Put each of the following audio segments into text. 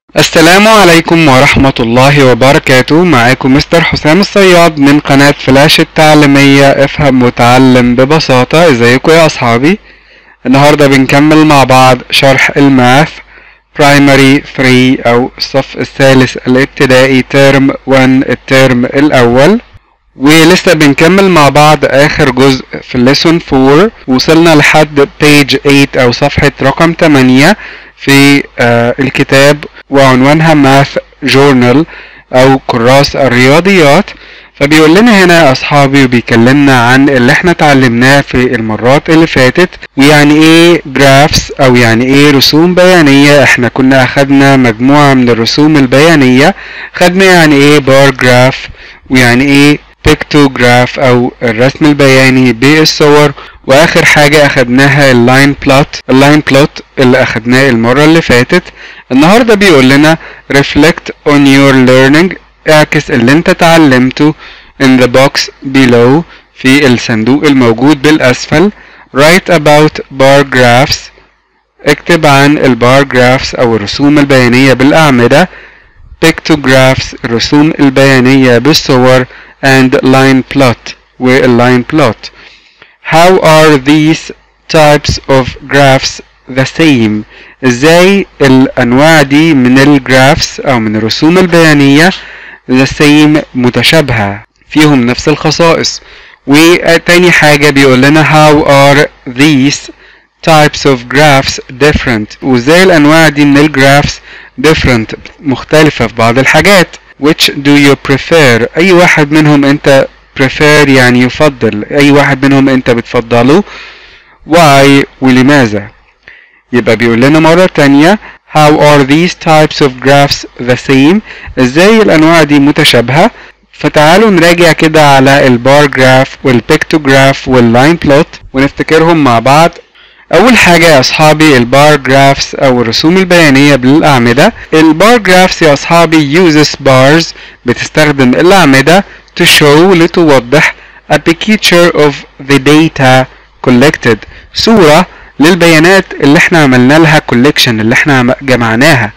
السلام عليكم ورحمة الله وبركاته معاكم مستر حسام الصياد من قناة فلاش التعليمية افهم وتعلم ببساطة ازيكم يا اصحابي النهاردة بنكمل مع بعض شرح الماث برايمري 3 او الصف الثالث الابتدائي ترم 1 الترم الاول ولسه بنكمل مع بعض اخر جزء في الليسون 4 وصلنا لحد page 8 او صفحة رقم 8 في آه الكتاب وعنوانها ماث جورنال او كراس الرياضيات فبيقول لنا هنا يا اصحابي وبيكلمنا عن اللي احنا اتعلمناه في المرات اللي فاتت ويعني ايه جرافس او يعني ايه رسوم بيانية احنا كنا اخدنا مجموعة من الرسوم البيانية خدنا يعني ايه بار جراف ويعني ايه بيكتوجراف او الرسم البياني بالصور واخر حاجة اخدناها اللاين بلوت اللاين بلوت اللي اخدناه المرة اللي فاتت النهاردة بيقول لنا reflect on your learning اعكس اللي انت اتعلمته in the box below في الصندوق الموجود بالاسفل write about bar graphs اكتب عن البار جرافس او الرسوم البيانية بالاعمدة pictographs الرسوم البيانية بالصور and line plot والline plot how are these types of graphs the same ازاي الانواع دي من الجرافس او من الرسوم البيانية the same متشابهة فيهم نفس الخصائص وتاني حاجة بيقول لنا how are these types of graphs different وازاي الانواع دي من الجرافس different مختلفة في بعض الحاجات which do you prefer اي واحد منهم انت prefer يعني يفضل اي واحد منهم انت بتفضله why ولماذا يبقى بيقول لنا مرة تانية how are these types of graphs the same ازاي الانواع دي متشابهة فتعالوا نراجع كده على البار جراف والبيكتوجراف واللاين بلوت ونفتكرهم مع بعض اول حاجة يا اصحابي البار جرافس او الرسوم البيانية بالاعمدة البار جرافس يا اصحابي uses bars بتستخدم الاعمدة to show لتوضح a picture of the data collected صورة للبيانات اللي احنا عملنا لها collection اللي احنا جمعناها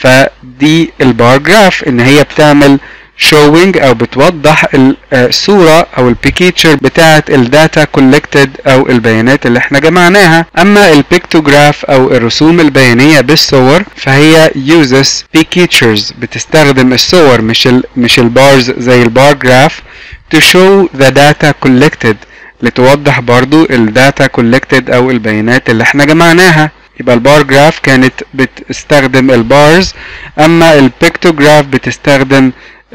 فدي البار جراف ان هي بتعمل showing او بتوضح الصورة او البيكيتشر بتاعة الداتا collected او البيانات اللي احنا جمعناها اما البيكتوجراف او الرسوم البيانية بالصور فهي uses pictures بتستخدم الصور مش ال مش البارز زي البار جراف to show the data collected لتوضح برضو الداتا collected او البيانات اللي احنا جمعناها يبقى البار جراف كانت بتستخدم البارز اما البيكتوجراف بتستخدم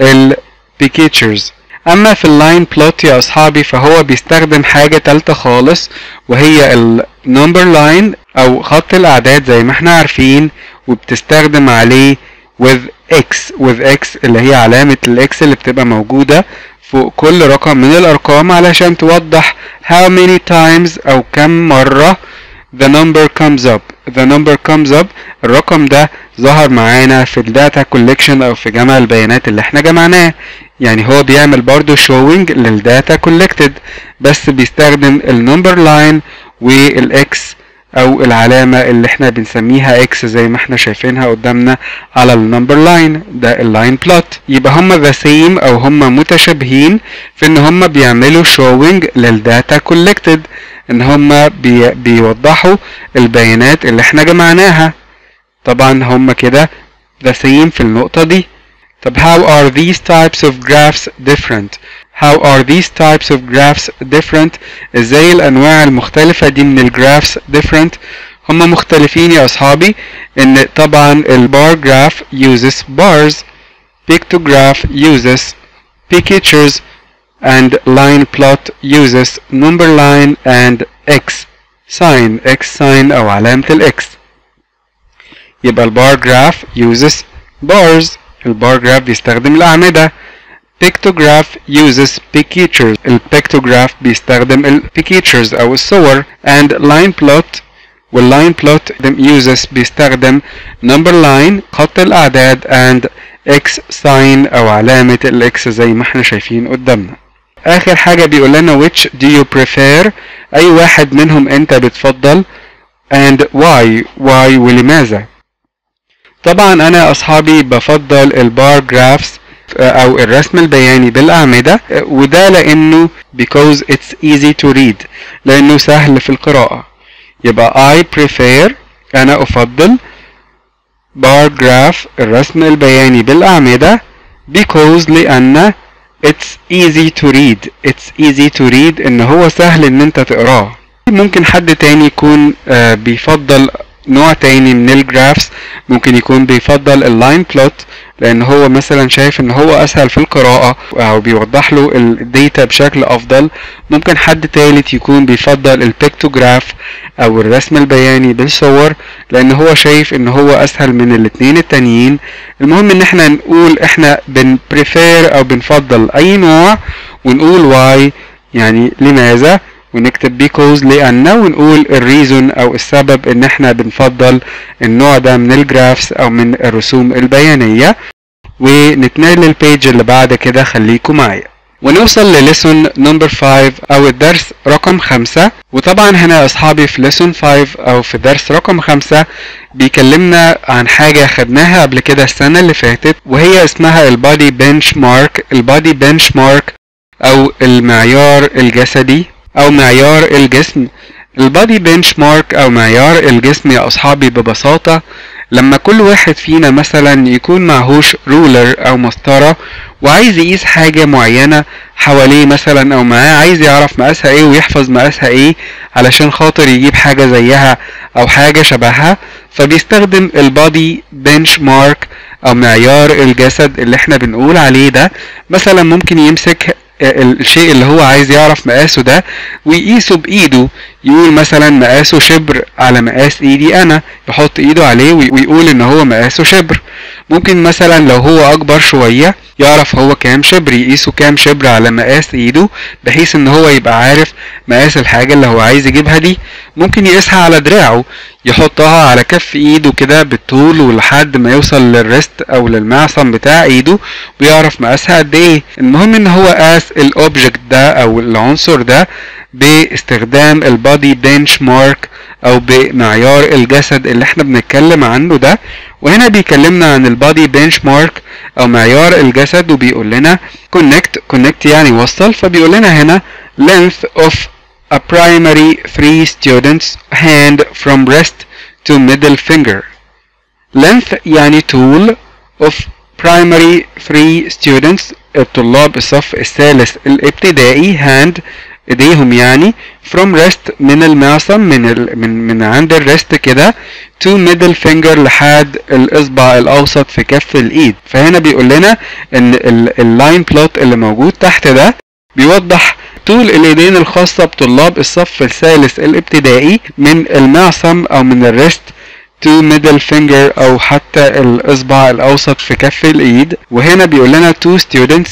البيكيتشرز اما في اللاين بلوت يا اصحابي فهو بيستخدم حاجة تالتة خالص وهي النمبر لاين او خط الاعداد زي ما احنا عارفين وبتستخدم عليه with x with x اللي هي علامة الاكس اللي بتبقى موجودة فوق كل رقم من الارقام علشان توضح how many times او كم مرة the number comes up the number comes up الرقم ده ظهر معانا في الداتا collection او في جمع البيانات اللي احنا جمعناه يعني هو بيعمل برضو showing للداتا collected بس بيستخدم النمبر لاين والاكس او العلامة اللي احنا بنسميها اكس زي ما احنا شايفينها قدامنا على النمبر لاين ده اللاين بلوت يبقى هما the same او هما متشابهين في ان هما بيعملوا showing للداتا collected ان هما بي بيوضحوا البيانات اللي احنا جمعناها طبعا هما كده the same في النقطة دي طب how are these types of graphs different how are these types of graphs different ازاي الانواع المختلفة دي من الجرافس different هما مختلفين يا اصحابي ان طبعا البار جراف uses bars pictograph uses pictures and line plot uses number line and x sign x sign او علامة الاكس يبقى البار جراف uses bars البار جراف بيستخدم الأعمدة pictograph uses pictures البيكتوجراف بيستخدم البيكتشرز أو الصور and line plot واللاين plot uses بيستخدم number line خط الأعداد and x sign أو علامة الإكس زي ما احنا شايفين قدامنا آخر حاجة بيقول لنا which do you prefer أي واحد منهم أنت بتفضل and why why ولماذا طبعا انا يا اصحابي بفضل البار جرافس او الرسم البياني بالاعمدة وده لانه because it's easy to read لانه سهل في القراءة يبقى I prefer انا افضل bar graph الرسم البياني بالاعمدة because لان it's easy to read it's easy to read ان هو سهل ان انت تقراه ممكن حد تاني يكون آه بيفضل نوع تاني من الجرافس ممكن يكون بيفضل اللاين بلوت لان هو مثلا شايف ان هو اسهل في القراءة او بيوضح له الداتا بشكل افضل ممكن حد تالت يكون بيفضل البيكتوجراف او الرسم البياني بالصور لان هو شايف ان هو اسهل من الاتنين التانيين المهم ان احنا نقول احنا بنبريفير او بنفضل اي نوع ونقول واي يعني لماذا ونكتب because لأن ونقول الريزون أو السبب إن إحنا بنفضل النوع ده من الجرافس أو من الرسوم البيانية ونتنقل للبيج اللي بعد كده خليكم معايا ونوصل لليسون نمبر 5 أو الدرس رقم 5 وطبعا هنا يا أصحابي في ليسون 5 أو في درس رقم 5 بيكلمنا عن حاجة خدناها قبل كده السنة اللي فاتت وهي اسمها البادي بنش مارك البادي بنش مارك أو المعيار الجسدي او معيار الجسم البادي بنش مارك او معيار الجسم يا اصحابي ببساطة لما كل واحد فينا مثلا يكون معهوش رولر او مسطرة وعايز يقيس حاجة معينة حواليه مثلا او معاه عايز يعرف مقاسها ايه ويحفظ مقاسها ايه علشان خاطر يجيب حاجة زيها او حاجة شبهها فبيستخدم البادي بنش مارك او معيار الجسد اللي احنا بنقول عليه ده مثلا ممكن يمسك الشيء اللي هو عايز يعرف مقاسه ده ويقيسه بايده يقول مثلا مقاسه شبر على مقاس ايدي انا يحط ايده عليه ويقول ان هو مقاسه شبر ممكن مثلا لو هو اكبر شوية يعرف هو كام شبر يقيسه كام شبر على مقاس ايده بحيث ان هو يبقى عارف مقاس الحاجة اللي هو عايز يجيبها دي ممكن يقيسها على دراعه يحطها على كف ايده كده بالطول ولحد ما يوصل للريست او للمعصم بتاع ايده ويعرف مقاسها قد ايه المهم ان هو قاس الاوبجكت ده او العنصر ده باستخدام البادي بنش مارك او بمعيار الجسد اللي احنا بنتكلم عنه ده وهنا بيكلمنا عن البادي بنش مارك او معيار الجسد وبيقول لنا connect connect يعني وصل فبيقول لنا هنا length of a primary three students hand from wrist to middle finger length يعني طول of primary three students الطلاب الصف الثالث الابتدائي hand ايديهم يعني from wrist من المعصم من ال من من عند الريست كده to middle finger لحد الاصبع الاوسط في كف الايد فهنا بيقول لنا ان اللاين بلوت اللي موجود تحت ده بيوضح طول الايدين الخاصة بطلاب الصف الثالث الابتدائي من المعصم او من الريست to middle finger او حتى الاصبع الاوسط في كف الايد وهنا بيقول لنا two students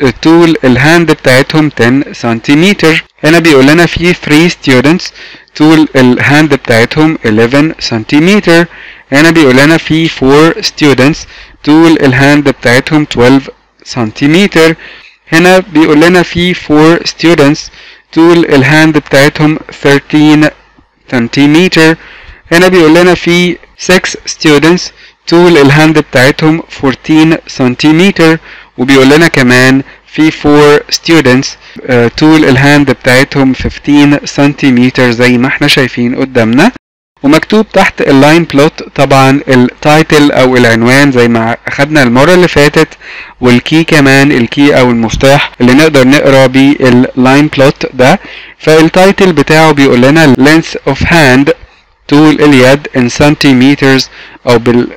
طول الهاند بتاعتهم 10 سنتيمتر هنا بيقول لنا في 3 students طول الهاند بتاعتهم 11 سنتيمتر هنا بيقول لنا في 4 students طول الهاند بتاعتهم 12 سنتيمتر هنا بيقول لنا في 4 students طول الهاند بتاعتهم 13 سنتيمتر هنا بيقول لنا في 6 students طول الهاند بتاعتهم 14 سنتيمتر وبيقول لنا كمان في 4 students uh, طول الهاند بتاعتهم 15 سنتيمتر زي ما احنا شايفين قدامنا ومكتوب تحت اللاين بلوت طبعا التايتل او العنوان زي ما اخدنا المرة اللي فاتت والكي كمان الكي او المفتاح اللي نقدر نقرا بيه اللاين بلوت ده فالتايتل بتاعه بيقول لنا length of hand طول اليد in centimeters او بال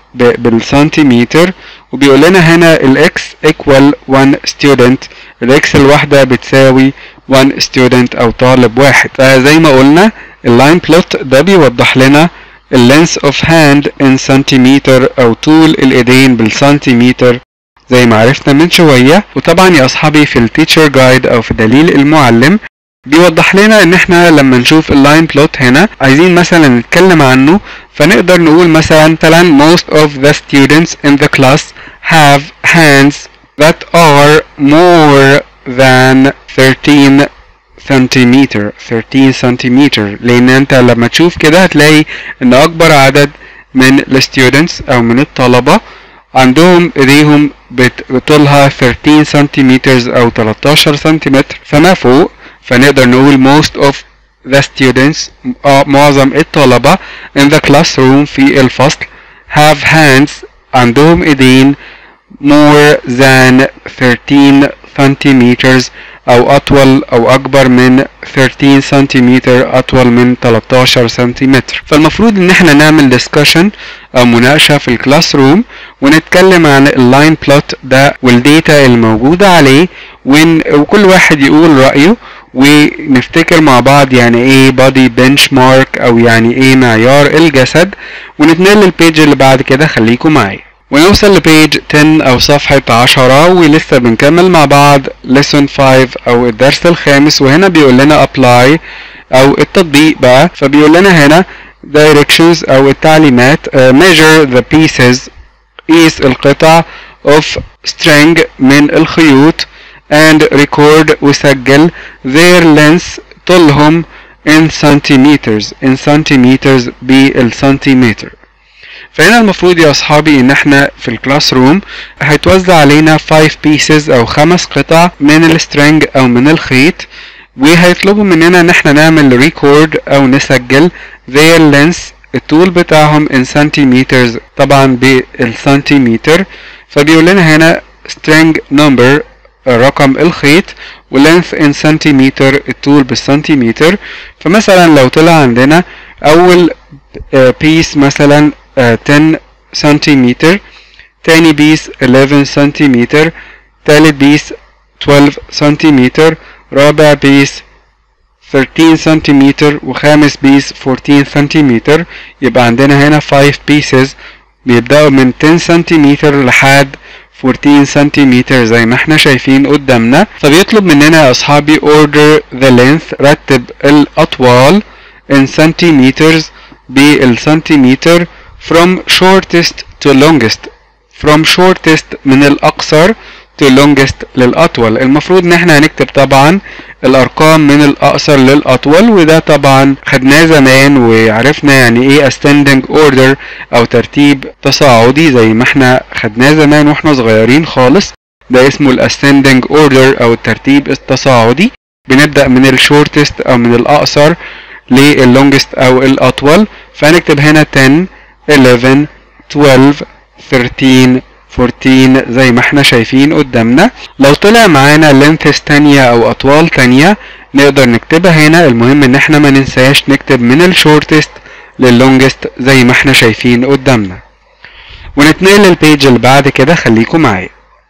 بالسنتيمتر وبيقول لنا هنا الاكس equal 1 student الاكس الواحدة بتساوي 1 student او طالب واحد فزي ما قلنا اللاين بلوت ده بيوضح لنا اللينس اوف هاند ان سنتيمتر او طول الايدين بالسنتيمتر زي ما عرفنا من شوية وطبعا يا اصحابي في التيتشر جايد او في دليل المعلم بيوضح لنا ان احنا لما نشوف اللاين بلوت هنا عايزين مثلا نتكلم عنه فنقدر نقول مثلا مثلا most of the students in the class have hands that are more than 13 سنتيمتر 13 سنتيمتر لان انت لما تشوف كده هتلاقي ان اكبر عدد من الستودنتس او من الطلبة عندهم ايديهم بت- بطولها 13 سنتيمتر او 13 سنتيمتر فما فوق فنقدر نقول most of the students آه، معظم الطلبة in the classroom في الفصل have hands عندهم ايدين more than 13 centimeters او اطول او اكبر من 13 سنتيمتر اطول من 13 سنتيمتر فالمفروض ان احنا نعمل discussion او مناقشة في الكلاس روم ونتكلم عن اللاين بلوت ده والديتا الموجودة عليه ون- وكل واحد يقول رأيه ونفتكر مع بعض يعني ايه بادي بنش مارك او يعني ايه معيار الجسد ونتنقل للبيج اللي بعد كده خليكم معايا ونوصل لبيج 10 او صفحة 10 ولسه بنكمل مع بعض lesson 5 او الدرس الخامس وهنا بيقول لنا apply او التطبيق بقى فبيقول لنا هنا directions او التعليمات uh, measure the pieces قيس القطع of string من الخيوط and record وسجل their length طولهم in centimeters in centimeters بالسنتيمتر فهنا المفروض يا اصحابي ان احنا في الكلاس روم هيتوزع علينا 5 pieces او خمس قطع من السترنج او من الخيط وهيطلبوا مننا ان احنا نعمل ريكورد او نسجل their length الطول بتاعهم in centimeters طبعا بالسنتيمتر فبيقول لنا هنا string number رقم الخيط ولينث in سنتيمتر الطول بالسنتيمتر فمثلا لو طلع عندنا اول بيس مثلا آه، 10 سنتيمتر تاني بيس 11 سنتيمتر تالت بيس 12 سنتيمتر رابع بيس 13 سنتيمتر وخامس بيس 14 سنتيمتر يبقى عندنا هنا 5 pieces بيبدأوا من 10 سنتيمتر لحد 14 سنتيمتر زي ما احنا شايفين قدامنا فبيطلب مننا يا اصحابي order the length رتب الاطوال in centimeters بالسنتيمتر from shortest to longest from shortest من الأقصر to longest للأطول المفروض إن احنا هنكتب طبعا الأرقام من الأقصر للأطول وده طبعا خدناه زمان وعرفنا يعني إيه ascending order أو ترتيب تصاعدي زي ما احنا خدناه زمان واحنا صغيرين خالص ده اسمه ال ascending order أو الترتيب التصاعدي بنبدأ من الشورتست أو من الأقصر لللونجست أو الأطول فهنكتب هنا 10 11 12 13 14 زي ما احنا شايفين قدامنا لو طلع معانا لينثس تانية او اطوال تانية نقدر نكتبها هنا المهم ان احنا ما ننساش نكتب من الشورتست لللونجست زي ما احنا شايفين قدامنا ونتنقل للبيج اللي بعد كده خليكم معايا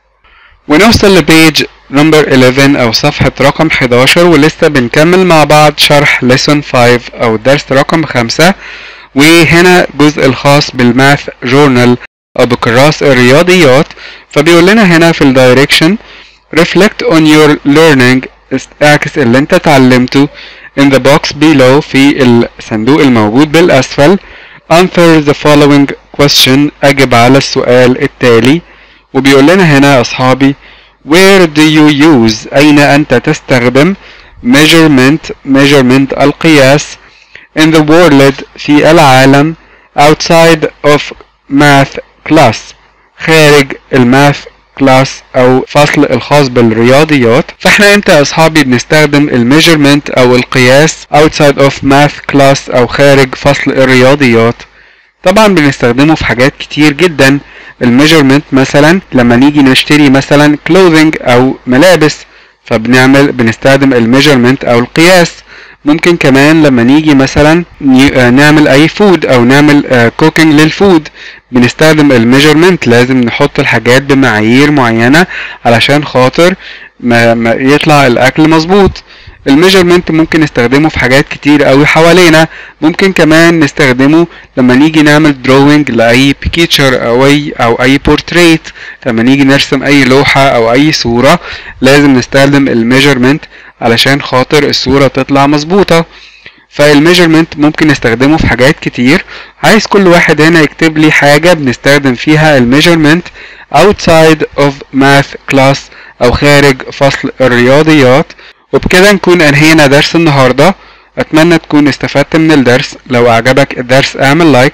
ونوصل لبيج نمبر 11 او صفحة رقم 11 ولسه بنكمل مع بعض شرح lesson 5 او درس رقم 5 وهنا الجزء الخاص بالماث جورنال او بكراس الرياضيات فبيقول لنا هنا في الدايركشن reflect on your learning اعكس اللي انت اتعلمته in the box below في الصندوق الموجود بالاسفل answer the following question اجب على السؤال التالي وبيقول لنا هنا يا اصحابي where do you use اين انت تستخدم measurement measurement القياس in the world في العالم outside of math class خارج الماث كلاس او فصل الخاص بالرياضيات فاحنا امتى يا اصحابي بنستخدم الميجرمنت او القياس outside of math class او خارج فصل الرياضيات طبعا بنستخدمه في حاجات كتير جدا الميجرمنت مثلا لما نيجي نشتري مثلا clothing او ملابس فبنعمل بنستخدم الميجرمنت او القياس ممكن كمان لما نيجي مثلا نعمل اي فود او نعمل كوكينج للفود بنستخدم الميجرمنت لازم نحط الحاجات بمعايير معينة علشان خاطر ما, ما يطلع الاكل مظبوط الميجرمنت ممكن نستخدمه في حاجات كتير قوي حوالينا ممكن كمان نستخدمه لما نيجي نعمل دروينج لاي بيكتشر او اي او اي بورتريت لما نيجي نرسم اي لوحة او اي صورة لازم نستخدم الميجرمنت علشان خاطر الصورة تطلع مظبوطة فالميجرمنت ممكن نستخدمه في حاجات كتير عايز كل واحد هنا يكتب لي حاجة بنستخدم فيها الميجرمنت outside of math class او خارج فصل الرياضيات وبكده نكون انهينا درس النهاردة اتمنى تكون استفدت من الدرس لو اعجبك الدرس اعمل لايك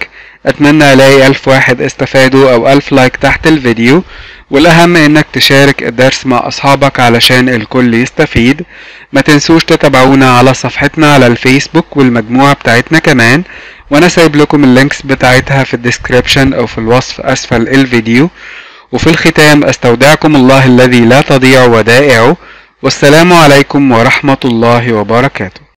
اتمنى الاقي الف واحد استفادوا او الف لايك تحت الفيديو والاهم انك تشارك الدرس مع اصحابك علشان الكل يستفيد ما تنسوش تتابعونا على صفحتنا على الفيسبوك والمجموعة بتاعتنا كمان وانا سايب لكم اللينكس بتاعتها في الديسكريبشن او في الوصف اسفل الفيديو وفي الختام استودعكم الله الذي لا تضيع ودائعه والسلام عليكم ورحمة الله وبركاته